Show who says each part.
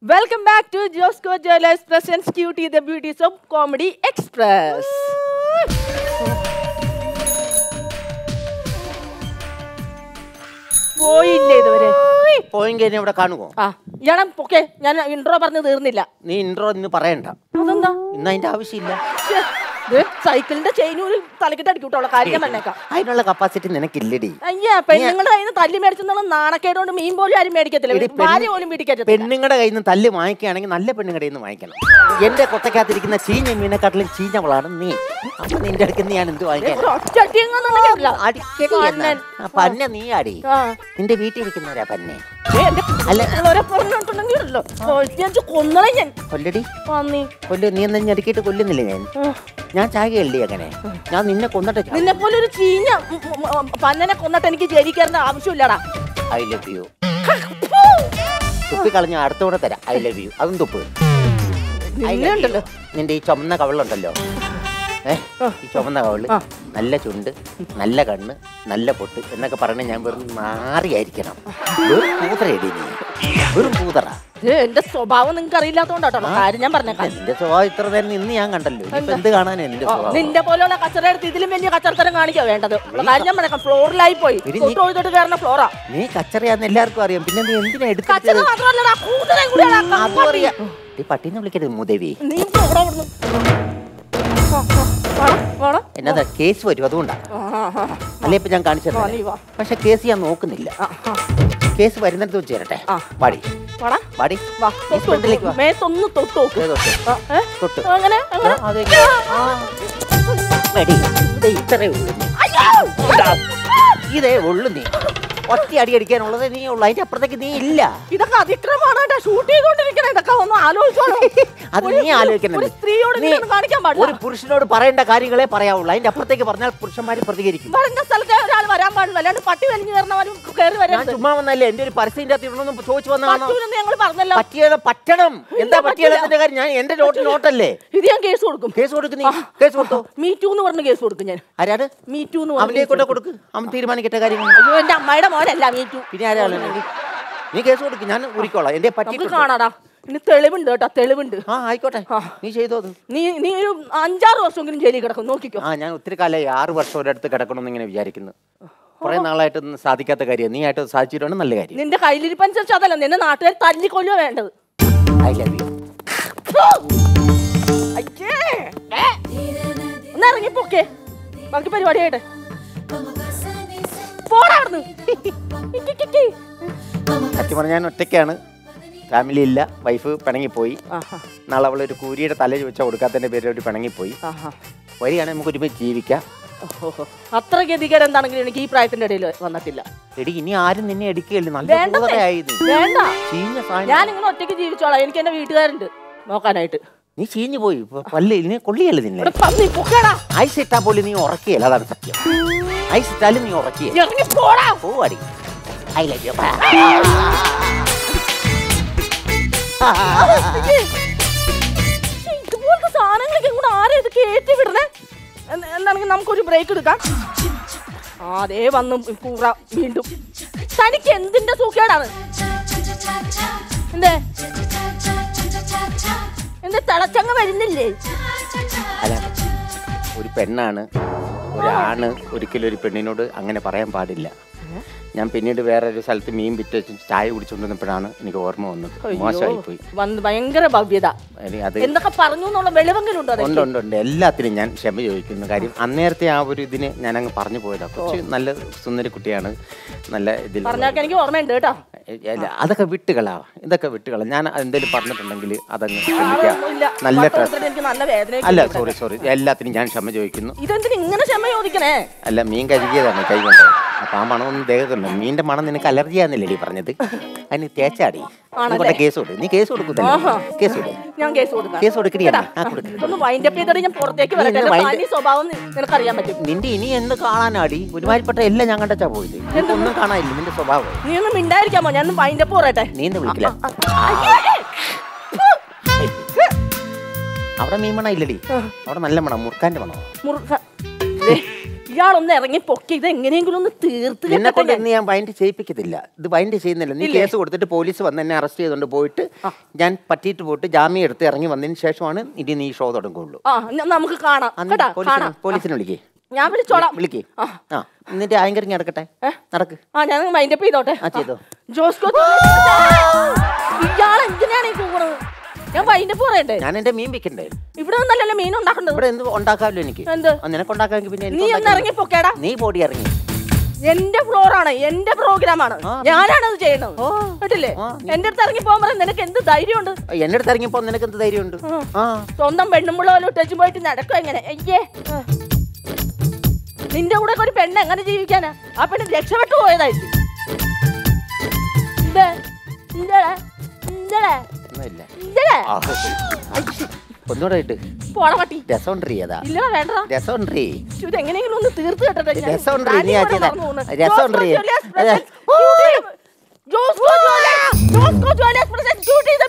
Speaker 1: Welcome back to Josco jewellers presents cutie the beauties of comedy express പോയില്ലേ ഇതുവരെ
Speaker 2: പോയെങ്കിൽ എന്നെ ഇവിടെ കാണുമോ
Speaker 1: ആ ഇയാളെ പൊക്കെ ഞാൻ ഇൻട്രോ പറഞ്ഞ് തീർന്നില്ല
Speaker 2: നീ ഇൻട്രോ ഇന്ന് പറയണ്ട
Speaker 1: അതെന്താ
Speaker 2: ഇന്ന് അതിന്റെ ആവശ്യമില്ല
Speaker 1: ശ്ശേ, ഇത് സൈക്കിളിന്റെ ചെയിനൂര് തലക്കിട്ട് അടിക്കൂട്ടുള്ള കാര്യം പറഞ്ഞേക്കാം
Speaker 2: അതിനുള്ള കപ്പാസിറ്റി നിനക്കില്ലടി
Speaker 1: അയ്യാ പെണ്ണുങ്ങളുടെ കയ്യിൽ നിന്ന് തല്ലി മേടിച്ചെന്നുള്ള നാണക്കേടുകൊണ്ട് മീൻ പോലും ആരും മേടിക്കത്തില്ല
Speaker 2: എടി,
Speaker 1: ഭാര്യ പോലും പിടിക്കത്തില്ല
Speaker 2: പെണ്ണുങ്ങളുടെ കയ്യിൽ നിന്ന് തല്ല് വാങ്ങിക്കുകയാണെങ്കിൽ നല്ല പെണ്ണുങ്ങളുടെ കയ്യിൽ നിന്ന് വാങ്ങിക്കണം എന്റെ കൊട്ടക്കകത്തിരിക്കുന്ന ചീഞ്ഞ മീനെക്കാട്ടിലും ചീഞ്ഞവളാണ് നീ അപ്പൊ നിന്റെ അടുത്ത് ഞാൻ എന്ത് വാങ്ങിക്കാൻ
Speaker 1: ഒരു ഒറ്റ എങ്ങാനും കേട്ടില്ല.
Speaker 2: അടിക്കടി എന്നാ?
Speaker 1: പന്നൻ.
Speaker 2: ആ, പന്ന നീ ആടി
Speaker 1: ആ.
Speaker 2: നിന്റെ വീട്ടിൽ ഇരിക്കുന്നവരാ പന്നെ
Speaker 1: ഏ, എന്റെ പിള്ളേരെ പറഞ്ഞിട്ടുണ്ടെങ്കിലല്ലോ കൊല്ലിയഞ്ച് കൊന്നളെ ഞാൻ
Speaker 2: കൊല്ലടി
Speaker 1: പന്നി
Speaker 2: കൊല്ലു നീ എന്താ ഞെടുക്കിയിട്ട് കൊല്ലുന്നില്ല ഞാൻ
Speaker 1: ഉം.
Speaker 2: ഞാൻ ചാകയല്ലേ അങ്ങനെ ഞാൻ നിന്നെ കൊന്നിട്ട്
Speaker 1: നിന്നെ പോലെ ഒരു ചീഞ്ഞ ഉം, ഉം, ഉം, പന്നനെ കൊന്നിട്ട് എനിക്ക് ജയിക്കേണ്ട ആവശ്യമില്ലടാ
Speaker 2: ഐ ലവ് യു തുപ്പി കളഞ്ഞ അടുത്തോടെ തരാം ഐ ലവ് യു അതും തുപ്പ് I love
Speaker 1: നിന്നെ
Speaker 2: you.
Speaker 1: ഉണ്ടല്ലോ
Speaker 2: നിന്റെ ഈ ചുമന്ന കവളുണ്ടല്ലോ ഏ ഈ ചുമന്ന കവള്
Speaker 1: ആ.
Speaker 2: നല്ല ചുണ്ട് നല്ല കണ്ണ് നല്ല പൊട്ട് എന്നൊക്കെ പറയണ ഞാൻ വെറും നാറിയായിരിക്കണം വെറും പൂതറയടി നീ വെറും പൂതറ
Speaker 1: ഇത് എന്റെ സ്വഭാവം നിങ്ങൾക്ക് അറിയില്ലാത്തോണ്ടാട്ടോ കാര്യം ഞാൻ പറഞ്ഞേക്കാം
Speaker 2: നിന്റെ സ്വഭാവം ഇത്ര നേരം നിന്ന് ഞാൻ കണ്ടല്ലോ ഇനിയിപ്പോ എന്ത് കാണാനാ നിന്റെ സ്വഭാവം
Speaker 1: നിന്റെ പോലെയുള്ള കച്ചറ എടുത്ത് ഇതിലും വലിയ കച്ചറത്തരം കാണിക്കാ വേണ്ടത് ഉള്ള കാര്യം ഞാൻ പറഞ്ഞേക്കാം ഫ്ലോറിലായി പോയി
Speaker 2: എടി, നീ-
Speaker 1: തൊട്ട് ഒഴുത്തോട്ട് കയറുന്ന ഫ്ലോറാ
Speaker 2: നീ കച്ചറയാന്ന് എല്ലാവർക്കും അറിയാം പിന്നെ നീ എന്തിനാ
Speaker 1: കച്ചറ
Speaker 2: എടുത്തത്
Speaker 1: മാത്രമല്ലടാ കൂതറയും കൂടിയാടാ
Speaker 2: അതും അറിയാം ഈ പട്ടീനെ വിളിക്കരുത് മുതവി
Speaker 1: നീ ഇപ്പൊ ഇവിടെ അവിടുന്ന്. ആ, ആ, വാടാ, വാടാ.
Speaker 2: എന്നതാ കേസ് വരും അതുകൊണ്ടാ
Speaker 1: ആ, ആ, ആ.
Speaker 2: അല്ലെ ഇപ്പൊ ഞാൻ കാണിച്ചു
Speaker 1: ആ, നീ വാ.
Speaker 2: പക്ഷെ കേസ് ഞാൻ നോക്കുന്നില്ല
Speaker 1: ആ, ആ.
Speaker 2: കേസ് വരുന്നിടത്ത് വെച്ച് തരട്ടെ
Speaker 1: ആ.
Speaker 2: പാടി
Speaker 1: വാടാ.
Speaker 2: പാടി
Speaker 1: വാ,
Speaker 2: ഈ
Speaker 1: തൊട്ട്
Speaker 2: ഫ്രണ്ടിലേക്ക്
Speaker 1: നോക്ക്.
Speaker 2: വാ.
Speaker 1: മേത്തൊന്ന് തൊട്ട് നോക്ക്.
Speaker 2: ദേ തൊട്ട്.
Speaker 1: ആ, ഏ?
Speaker 2: തൊട്ട്.
Speaker 1: അങ്ങനെ അങ്ങനെ
Speaker 2: ആ, അതെ. ആ. എടി, ദേ ഇത്രേ ഉള്ളൂ നീ.
Speaker 1: അയ്യോ!
Speaker 2: ഇതാ. ഇതേ ഉള്ളു നീ ഒറ്റ അടി അടിക്കാനുള്ളത് നീ ഉള്ളു അതിന്റെ അപ്പുറത്തേക്ക് നീ ഇല്ല
Speaker 1: ഇതൊക്കെ അതിക്രമാണ് കേട്ടോ ഷൂട്ട് ചെയ്തോണ്ടിരിക്കണ ഇതൊക്കെ ഒന്ന് ആലോചിച്ചോളൂ
Speaker 2: അത്
Speaker 1: ഒരു-
Speaker 2: നീ ആലോചിക്കണം
Speaker 1: ഒരു സ്ത്രീയോട്
Speaker 2: നീ
Speaker 1: ഇങ്ങനെയൊന്നും കാണിക്കാൻ
Speaker 2: ഒരു
Speaker 1: പാടില്ല
Speaker 2: പുരുഷനോട് പറയേണ്ട കാര്യങ്ങളെ പറയാവുള്ളൂ അതിന്റെ അപ്പുറത്തേക്ക് പറഞ്ഞാൽ പുരുഷന്മാര് പ്രതികരിക്കും
Speaker 1: പറഞ്ഞ സ്ഥലത്ത് ഒരാൾ വരാൻ പാടില്ല അല്ലാണ്ട് പട്ടി വലിഞ്ഞു കയറുന്നവരും കയറി
Speaker 2: ഞാൻ
Speaker 1: വരരുത്
Speaker 2: ചുമ്മാ വന്നല്ലേ എന്റെ ഒരു പരസ്യത്തിന്റെ അകത്ത് ഇടണമെന്ന് ചോദിച്ചു വന്നതാണോ
Speaker 1: പറ്റൂലെന്ന് ഞങ്ങൾ പറഞ്ഞല്ലോ
Speaker 2: പറ്റിയത് പറ്റണം എന്താ
Speaker 1: പറ്റില്ല.
Speaker 2: പറ്റിയതിന്റെ കാര്യം ഞാൻ എന്റെ നോട്ട് നോട്ടല്ലേ
Speaker 1: ഇത് ഞാൻ കേസ് കൊടുക്കും
Speaker 2: കേസ് കൊടുക്ക് നീ കേസ് കൊടുത്തോ
Speaker 1: മീ ടു എന്ന് പറഞ്ഞ കേസ് കൊടുക്കും ഞാൻ
Speaker 2: ആരാണ്
Speaker 1: മീ ടു എന്ന്
Speaker 2: അവന്റെ
Speaker 1: പറഞ്ഞ
Speaker 2: കൊണ്ട് കൊടുക്ക് അവൻ തീരുമാനിക്കട്ടെ കാര്യങ്ങൾ
Speaker 1: അയ്യോ എന്റെ അമ്മയുടെ മോനല്ല മീ ടു
Speaker 2: പിന്നെ ആരാണ് നീ കേസ് കൊടുക്ക് ഞാൻ ഉരിക്കോളാം എന്റെ
Speaker 1: നമുക്ക്
Speaker 2: പറ്റി
Speaker 1: കാണാടാ ഇനി തെളിവുണ്ട് കേട്ടോ തെളിവുണ്ട്
Speaker 2: ആ ആയിക്കോട്ടെ
Speaker 1: ആ.
Speaker 2: നീ ചെയ്തോ അത്
Speaker 1: നീ നീ ഒരു അഞ്ചാറ് വർഷമെങ്കിലും ജയിലിൽ കിടക്കും നോക്കിക്കോ
Speaker 2: ആ ഞാൻ ഒത്തിരി കാലമായി ആറ് വർഷം ഒരിടത്ത് കിടക്കണമെന്ന് ഇങ്ങനെ വിചാരിക്കുന്നു കുറെ നാളായിട്ടൊന്നും സാധിക്കാത്ത കാര്യം നീ ആയിട്ട് സാധിച്ചിട്ടുണ്ട് നല്ല കാര്യം
Speaker 1: നിന്റെ കയ്യിലിരിപ്പനുസരിച്ച് അതല്ല നിന്നെ നാട്ടുകാർ തല്ലിക്കൊല്ലുക വേണ്ടത്
Speaker 2: ഐ ലവ് യു
Speaker 1: അയ്യേ. ഏ. ഒന്ന് ഇറങ്ങിപ്പോക്കെ ബാക്കി പരിപാടിയായിട്ട് പോടാ അവിടുന്ന്. ഇക്കിക്കിക്കി.
Speaker 2: സത്യം പറഞ്ഞാൽ ഞാൻ ഒറ്റയ്ക്കാണ് ഫാമിലി ഇല്ല വൈഫ് പിണങ്ങിപ്പോയി
Speaker 1: ആഹാ,
Speaker 2: നാളെ അവൾ ഒരു കൂരിയുടെ തല ചോദിച്ചാൽ കൊടുക്കാത്തതിന്റെ പേരിൽ ഒരു പിണങ്ങിപ്പോയി
Speaker 1: ആഹാ.
Speaker 2: വരികയാണെങ്കിൽ നമുക്ക് ഒരുമിച്ച് ജീവിക്കാം
Speaker 1: ഓഹോ. അത്ര ഗതികേട് എന്താണെങ്കിലും എനിക്ക് ഈ പ്രായത്തിന്റെ ഇടയിൽ വന്നിട്ടില്ല
Speaker 2: എടി ഇനി ആരും നിന്നെ എടുക്കുകയല്ലേ നല്ല
Speaker 1: വേണ്ടേ?
Speaker 2: പൂതറയായി നീ.
Speaker 1: വേണ്ട
Speaker 2: ചീഞ്ഞ സാധനം
Speaker 1: ഞാൻ ഇങ്ങനെ ഒറ്റയ്ക്ക് ജീവിച്ചോളാം എനിക്ക് എന്റെ വീട്ടുകാരുണ്ട് നോക്കാനായിട്ട്
Speaker 2: നീ ചീഞ്ഞു പോയി ഇപ്പൊ പല്ല് ഇനി കൊള്ളിയല്ലേ നിന്നെ
Speaker 1: ഇവിടെ പന്നി പൊക്കേടാ
Speaker 2: ഐസ് ഇട്ടാ പോലും നീ ഉറക്കിയല്ല അതാണ് സത്യം ഐസ് ഇട്ടാലും നീ ഉറക്കിയ
Speaker 1: ഇറങ്ങി പോടാ
Speaker 2: പോവാടി ഐ ലവ് യു
Speaker 1: അയ്യേ. ശ്ശെ, ഇതുപോലത്തെ സാധനങ്ങളൊക്കെ കൂടെ ആരാ ഇത് കയറ്റി വിടണേ എന്ത- എന്താണെങ്കിൽ നമുക്കൊരു ബ്രേക്ക് എടുക്കാം ആ അതേ വന്നു കൂറ വീണ്ടും തനിക്ക് എന്തിന്റെ സൂക്കേടാണ് എന്തേ എന്തേ തിളച്ചങ്ങ് വരുന്നില്ലേ
Speaker 2: അല്ല ഒരു പെണ്ണാണ് ഒരാണ് ഒരിക്കലും ഒരു പെണ്ണിനോട് അങ്ങനെ പറയാൻ പാടില്ല ഞാൻ പിന്നീട് വേറെ ഒരു സ്ഥലത്ത് മീൻ വിറ്റ് വെച്ച് ചായ കുടിച്ചുകൊണ്ടിരുന്നപ്പോഴാണ് എനിക്ക് ഓർമ്മ വന്നത് മോശമായി പോയി
Speaker 1: വന്ന് ഭയങ്കര ഭവ്യത
Speaker 2: ഇനി അത്
Speaker 1: എന്തൊക്കെ പറഞ്ഞു എന്നുള്ള വെളിവെങ്കിലും ഉണ്ടോ
Speaker 2: ഉണ്ട്
Speaker 1: അതെനിക്ക്?
Speaker 2: ഉണ്ട് ഉണ്ട് എല്ലാത്തിനും ഞാൻ ക്ഷമ ചോദിക്കുന്ന കാര്യം അന്നേരത്തെ ആ ഒരു ഇതിന് ഞാൻ അങ്ങ് പറഞ്ഞു പോയതാ കുറച്ച് നല്ല സുന്ദരി കുട്ടിയാണ് നല്ല ഇതിൽ
Speaker 1: പറഞ്ഞാൽ എനിക്ക് ഓർമ്മയുണ്ട് കേട്ടോ
Speaker 2: അല്ല, അതൊക്കെ വിട്ടുകളാ ഇതൊക്കെ വിട്ടുകളാ ഞാൻ എന്തെങ്കിലും പറഞ്ഞിട്ടുണ്ടെങ്കിൽ അതങ്ങ് ക്ഷമിക്കാം
Speaker 1: ഇല്ല
Speaker 2: നല്ല
Speaker 1: പത്ത്
Speaker 2: ഡ്രസ്
Speaker 1: ദിവസത്തിന് എനിക്ക് നല്ല വേദന
Speaker 2: അല്ല സോറി സോറി എല്ലാത്തിനും ഞാൻ ക്ഷമ ചോദിക്കുന്നു
Speaker 1: ഇതെന്തിന് ഇങ്ങനെ ക്ഷമ ചോദിക്കണേ
Speaker 2: അല്ല മീൻ കഴുകിയതാണ് കൈ കൊണ്ട് അപ്പൊ ആ മണമൊന്നും ദേഹത്തുണ്ട് മീനിന്റെ മണം നിനക്ക് അലർജി ആണെന്നില്ലേ പറഞ്ഞത് അതിന് തേച്ചാടി നീ കൊണ്ട കേസ് കൊടു നീ കേസ് കൊടുക്കുന്നല്ലോ
Speaker 1: ആഹാ.
Speaker 2: കേസ് കൊടു
Speaker 1: ഞാൻ കേസ് കൊടുക്കാം
Speaker 2: കേസ് കൊടുക്കടി
Speaker 1: കേട്ടാ?
Speaker 2: ആ കൊടുക്ക്
Speaker 1: ഒന്ന് വൈൻഡ് അപ്പ് ചെയ്തിട്ട് ഞാൻ പുറത്തേക്ക് വരട്ടെ
Speaker 2: നീ
Speaker 1: എന്റെ
Speaker 2: wind-
Speaker 1: തനി സ്വഭാവം നി- നിനക്കറിയാൻ പറ്റും
Speaker 2: നിന്റെ ഇനി എന്ത് കാണാനാടി ഒരുമാതിരിപ്പെട്ട എല്ലാം ഞാൻ കണ്ടച്ചാ പോയില്ലേ ഒന്നും കാണാനില്ല നിന്റെ സ്വഭാവം
Speaker 1: നീ ഒന്ന് മിണ്ടായിരിക്കാമോ ഞാൻ ഒന്ന് വൈൻഡ് അപ്പ് പറയട്ടെ
Speaker 2: നീ എന്നെ വിളിക്കില്ല അവിടെ മീൻ മണം ഇല്ലടി അവിടെ നല്ല മണം മുറുക്കാന്റെ മണം
Speaker 1: മുറുക്ക ദേ, ഇയാളൊന്ന് ഇറങ്ങി പൊക്കി ഇത് എങ്ങനെയെങ്കിലും ഒന്ന് തീർത്ത്
Speaker 2: നിന്നെ കൊണ്ട്
Speaker 1: കെട്ടട്ടെ
Speaker 2: ഇന്ന് ഞാൻ വൈൻഡ് ചെയ്യിപ്പിക്കത്തില്ല ഇത് വൈൻഡ് ചെയ്യുന്നില്ല നീ
Speaker 1: ഇല്ലേ?
Speaker 2: കേസ് കൊടുത്തിട്ട് പോലീസ് വന്ന് എന്നെ അറസ്റ്റ് ചെയ്തുകൊണ്ട് പോയിട്ട് ഞാൻ പറ്റിയിട്ട് പോയിട്ട് ജാമ്യം എടുത്ത് ഇറങ്ങി വന്നതിന് ശേഷമാണ് ഇനി നീ ഷോ തുടങ്ങുള്ളൂ
Speaker 1: ആ ന- നമുക്ക് കാണാം
Speaker 2: അന്ന്
Speaker 1: കേട്ടാ
Speaker 2: പോലീസിനെ
Speaker 1: കാണാം
Speaker 2: പോലീസിനെ വിളിക്കേ
Speaker 1: ഞാൻ വിളിച്ചോളാം
Speaker 2: വിളിക്കേ
Speaker 1: ആ.
Speaker 2: ആ എന്നിട്ട് ആങ്കറിങ് നടക്കട്ടെ നടക്ക്
Speaker 1: ആ ഞാൻ മൈൻഡപ്പ് ചെയ്തോട്ടെ
Speaker 2: ആ, ചെയ്തോ.
Speaker 1: ജോസ്കോ ഇയാൾ എന്തിനാണ് ഈ കൂണത് ഞാൻ മൈൻഡപ്പ് പറയണ്ടേ
Speaker 2: ഞാൻ എന്റെ മീൻ വെക്കണ്ടേ
Speaker 1: ഇവിടെ നിന്നല്ലല്ലോ മീൻ ഉണ്ടാക്കേണ്ടത്
Speaker 2: ഇവിടെ എന്ത് ഉണ്ടാക്കാമല്ലോ എനിക്ക്
Speaker 1: എന്ത്?
Speaker 2: ആ, നിനക്ക് ഉണ്ടാക്കാമെങ്കിൽ പിന്നെ എനിക്ക്
Speaker 1: നീ ഒന്ന്
Speaker 2: ഉണ്ടാക്കാൻ-
Speaker 1: ഇറങ്ങി പൊക്കേടാ
Speaker 2: നീ പോടി ഇറങ്ങി
Speaker 1: എന്റെ ഫ്ലോറാണ് എന്റെ പ്രോഗ്രാമാണ്
Speaker 2: ആ.
Speaker 1: ഞാനാണ് അത് ചെയ്യണത്
Speaker 2: ഓ.
Speaker 1: കേട്ടില്ലേ
Speaker 2: ആ,
Speaker 1: എന്റെ അടുത്ത് ഇറങ്ങി പോകാൻ പറയാൻ നിനക്ക് എന്ത് ധൈര്യമുണ്ട്
Speaker 2: എന്റെ അടുത്ത് ഇറങ്ങിയപ്പോ നിനക്ക് എന്ത് ധൈര്യമുണ്ട്
Speaker 1: ആ.
Speaker 2: ആ
Speaker 1: സ്വന്തം പെണ്ണുമ്പിള്ള പോലെ ഇട്ടേച്ചും പോയിട്ട് നടക്കും എങ്ങനെ അയ്യേ ആ. നിന്റെ കൂടെ ഒക്കെ ഒരു പെണ്ണ് എങ്ങനെ ജീവിക്കാനാ ആ പെണ്ണ് രക്ഷപ്പെട്ടു പോയതായിരിക്കും എന്തേ? എന്തേടാ? എന്തേടാ?
Speaker 2: ഒന്നുമില്ല
Speaker 1: എന്തേടാ?
Speaker 2: ആ. ഒന്നുകൂടെ ഇട്ട്
Speaker 1: പോടാ പട്ടി
Speaker 2: രസമുണ്ടീ അതാ
Speaker 1: ഇല്ലടാ വേണ്ടടാ
Speaker 2: രസമുണ്ടീ
Speaker 1: ശ്ശോ, ഇത് എങ്ങനെയെങ്കിലും ഒന്ന് തീർത്ത് കെട്ടട്ടെ ഞാൻ.
Speaker 2: രസമുണ്ട്
Speaker 1: ഡാഡി
Speaker 2: നീ ആ
Speaker 1: ഇവിടെ
Speaker 2: ചെയ്ത-
Speaker 1: മറന്നു പോകുന്നു.
Speaker 2: രസമുണ്ട്
Speaker 1: ജോസ്കോ
Speaker 2: ഈ-
Speaker 1: ജുവലേഴ്സ്
Speaker 2: അതെ.
Speaker 1: പ്രസൻസ് ഡ്യൂട്ടി- Josco jewellers Josco jewellers presents duty the